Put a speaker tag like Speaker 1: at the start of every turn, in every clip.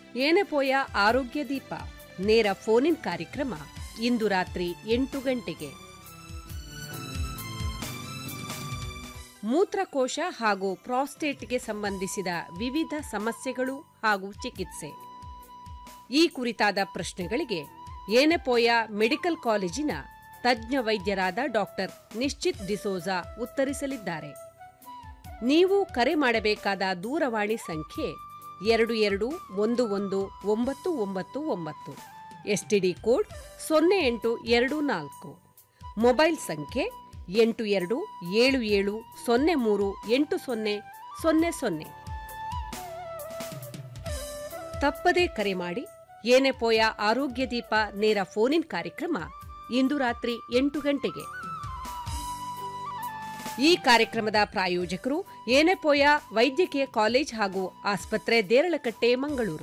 Speaker 1: ಏನೆಪೋಯ ಆರೋಗ್ಯ ದೀಪ ನೇರ ಫೋನ್ ಕಾರ್ಯಕ್ರಮ ಇಂದು ರಾತ್ರಿ ಎಂಟು ಗಂಟೆಗೆ ಮೂತ್ರಕೋಶ ಹಾಗೂ ಪ್ರಾಸ್ಟೇಟ್ಗೆ ಸಂಬಂಧಿಸಿದ ವಿವಿಧ ಸಮಸ್ಯೆಗಳು ಹಾಗೂ ಚಿಕಿತ್ಸೆ ಈ ಕುರಿತಾದ ಪ್ರಶ್ನೆಗಳಿಗೆ ಏನೆಪೋಯ ಮೆಡಿಕಲ್ ಕಾಲೇಜಿನ ತಜ್ಞ ವೈದ್ಯರಾದ ಡಾಕ್ಟರ್ ನಿಶ್ಚಿತ್ ಡಿಸೋಜಾ ಉತ್ತರಿಸಲಿದ್ದಾರೆ ನೀವು ಕರೆ ಮಾಡಬೇಕಾದ ದೂರವಾಣಿ ಸಂಖ್ಯೆ ಎರಡು ಎರಡು ಒಂದು ಒಂದು ಒಂಬತ್ತು ಒಂಬತ್ತು ಒಂಬತ್ತು ಎಸ್ಟಿಡಿ ಕೋಡ್ ಸೊನ್ನೆ ಎಂಟು ಎರಡು ನಾಲ್ಕು ಮೊಬೈಲ್ ಸಂಖ್ಯೆ ಎಂಟು ಎರಡು ಏಳು ಏಳು ಸೊನ್ನೆ ಮೂರು ಎಂಟು ಸೊನ್ನೆ ಸೊನ್ನೆ ಸೊನ್ನೆ ತಪ್ಪದೇ ಕರೆ ಮಾಡಿ ಏನೆಪೋಯ ಆರೋಗ್ಯ ದೀಪ ನೇರ ಫೋನಿನ್ ಕಾರ್ಯಕ್ರಮ ಇಂದು ರಾತ್ರಿ ಎಂಟು ಗಂಟೆಗೆ ಈ ಕಾರ್ಯಕ್ರಮದ ಪ್ರಾಯೋಜಕರು ಏನೆಪೋಯ ವೈದ್ಯಕೀಯ ಕಾಲೇಜ್ ಹಾಗೂ ಆಸ್ಪತ್ರೆ ದೇರಳಕಟ್ಟೆ ಮಂಗಳೂರು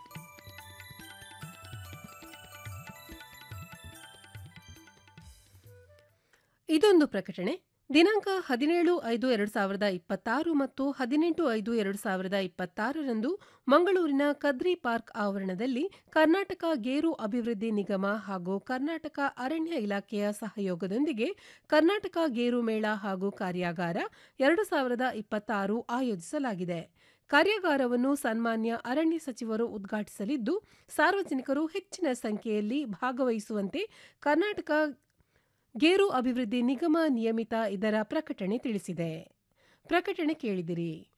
Speaker 2: ಇದೊಂದು ಪ್ರಕಟಣೆ ದಿನಾಂಕ ಹದಿನೇಳು ಐದು ಎರಡು ಸಾವಿರದ ಇಪ್ಪತ್ತಾರು ಮತ್ತು ಹದಿನೆಂಟು ಐದು ಎರಡು ಸಾವಿರದ ಇಪ್ಪತ್ತಾರರಂದು ಮಂಗಳೂರಿನ ಕದ್ರಿ ಪಾರ್ಕ್ ಆವರಣದಲ್ಲಿ ಕರ್ನಾಟಕ ಗೇರು ಅಭಿವೃದ್ಧಿ ನಿಗಮ ಹಾಗೂ ಕರ್ನಾಟಕ ಅರಣ್ಯ ಇಲಾಖೆಯ ಸಹಯೋಗದೊಂದಿಗೆ ಕರ್ನಾಟಕ ಗೇರು ಮೇಳ ಹಾಗೂ ಕಾರ್ಯಾಗಾರ ಎರಡು ಸಾವಿರದ ಇಪ್ಪತ್ತಾರು ಆಯೋಜಿಸಲಾಗಿದೆ ಕಾರ್ಯಾಗಾರವನ್ನು ಸನ್ಮಾನ್ಯ ಅರಣ್ಯ ಸಚಿವರು ಉದ್ಘಾಟಿಸಲಿದ್ದು ಸಾರ್ವಜನಿಕರು ಹೆಚ್ಚಿನ ಸಂಖ್ಯೆಯಲ್ಲಿ ಭಾಗವಹಿಸುವಂತೆ ಕರ್ನಾಟಕ ಗೇರು ಅಭಿವೃದ್ಧಿ ನಿಗಮ ನಿಯಮಿತ ಇದರ ಪ್ರಕಟಣೆ ತಿಳಿಸಿದೆ ಪ್ರಕಟಣೆ ಕೇಳಿದಿರಿ